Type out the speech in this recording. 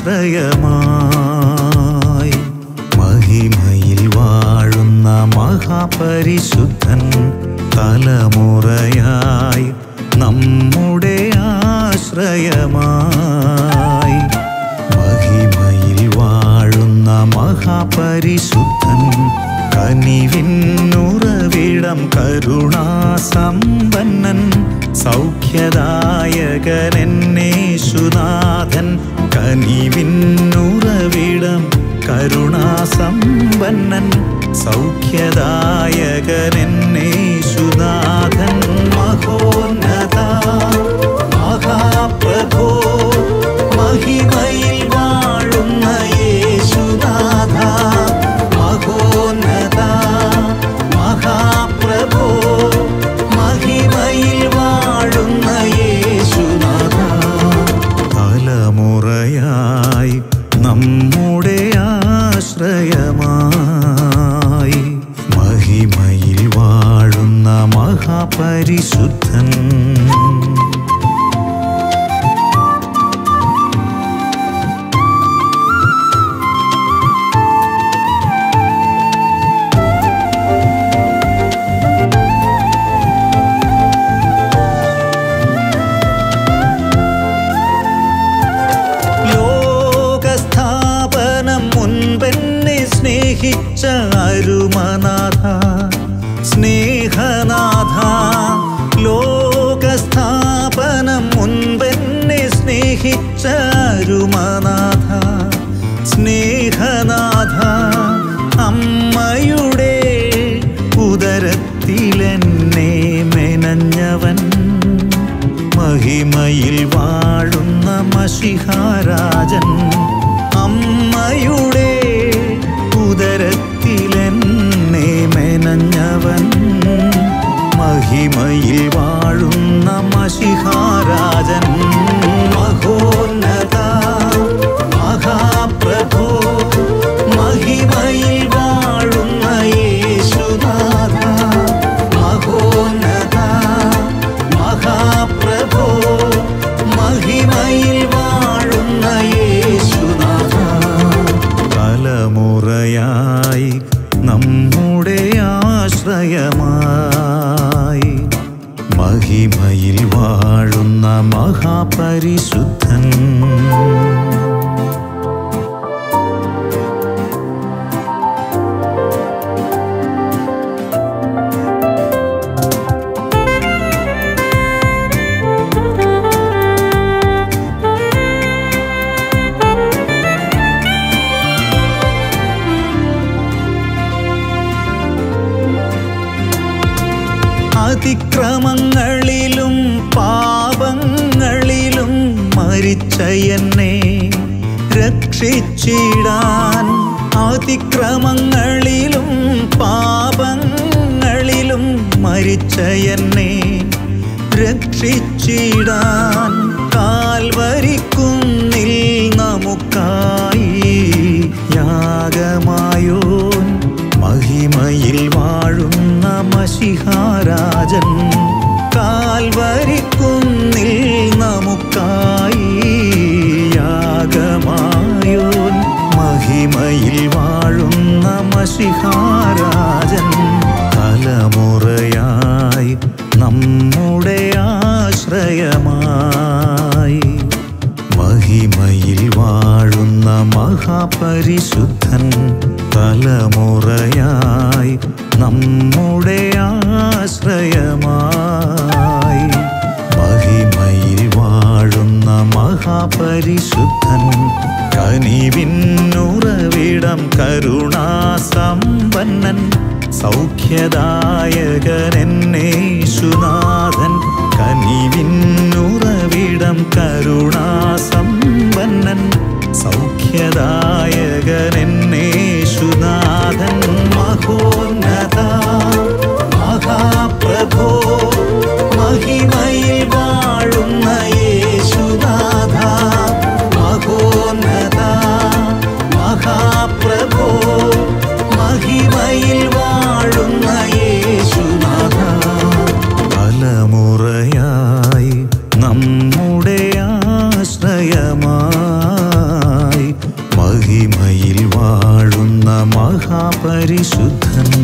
ആശ്രയമായി മഹിമയിൽ വാഴുന്ന മഹാപരിശുദ്ധൻ തലമുറയായി നമ്മുടെ ആശ്രയമായി മഹിമയിൽ വാഴുന്ന മഹാപരിശുദ്ധൻ കനിവിന്നുറവിടം കരുണാസമ്പന്നൻ സൗഖ്യദായകനെന്നേശുനാഥൻ കനിവിന്നുറവിടം കരുണാസമ്പന്നൻ സൗഖ്യദായകനെന്നേശുനാഥൻ മഹോന്നത മഹാപ്രഭോ മഹിമയിൽ വാഴുന്ന യേശുനാഥ മഹോന്നത മഹാപ്രഭോ മഹിമയിൽ വാഴുന്ന യേശുനാഥ തലമുറയായി നമ്മുടെ ആശ്രയമായി മഹിമയിൽ വാഴുന്ന മഹാപരിശുദ്ധൻ ലോകസ്ഥാപനം മുൻപെന്നെ സ്നേഹിച്ച അരുമനാഥ സ്നേഹനാഥ ലോകസ്ഥാപനം മുൻപെന്നെ സ്നേഹിച്ച അരുമനാഥ സ്നേഹനാഥ അമ്മയുടെ ഉദരത്തിലെന്നെ മെനഞ്ഞവൻ മഹിമയിൽ വാഴുന്ന മഷിഹാരാജൻ അമ്മയുടെ ഉദരത്തിലെന്നെ മെനഞ്ഞവൻ മഹിമയിൽ വാഴുന്ന മഷിഹാരാജൻ മഹോന്നത മഹാപ്രഭോ മഹിമയിൽ വാഴുന്ന യേശുനാഥ മഹോന്നത മഹാപ്രഭോ മഹിമയിൽ വാഴുന്ന യേശുനാഥ തലമുറയായി നമ്മുടെ ആശ്രയമായി മഹിമയിൽ വാഴുന്ന മഹാപരിശുദ്ധൻ അതിക്രമങ്ങളിലും പാപങ്ങളിലും മരിച്ച എന്നെ രക്ഷിച്ചിടാൻ അതിക്രമങ്ങളിലും പാപങ്ങളിലും മരിച്ച എന്നെ രക്ഷിച്ചിടാൻ കാൽവരിക്കുന്നിൽ നമുക്കായി യാഗമായോൻ മഹിമയിൽ വാഴുന്ന മഷിഹാരാജൻ കാൽവരിക്കുന്നിൽ നമുക്കായി യാഗമായോൻ മഹിമയിൽ വാഴുന്ന മഷിഹാരാജൻ തലമുറയായി നമ്മുടെ ആശ്രയമായി മഹിമയിൽ വാഴുന്ന മഹാപരിശുദ്ധൻ തലമുറയായി നമ്മുടെ ആശ്രയമായി മഹിമയിൽ വാഴുന്ന മഹാപരിശുദ്ധൻ കനിവിന്നുറവിടം കരുണാസമ്പന്നൻ സൗഖ്യദായകനെന്നേശുനാഥൻ കനിവിന്നുറവിടം കരുണാസമ്പന്നൻ സൗഖ്യദായകനെന്നേശുനാഥൻ മഹോന്നത മഹാപ്രഭോ മഹിമയിൽ വാഴുന്ന യേശുനാഥ മഹോന്നത മഹാപ്രഭോ മഹിമയിൽ വാഴുന്ന യേശുനാഥ തലമുറയായി നമ്മുടെ ആശ്രയമായി പരിശുദ്ധൻ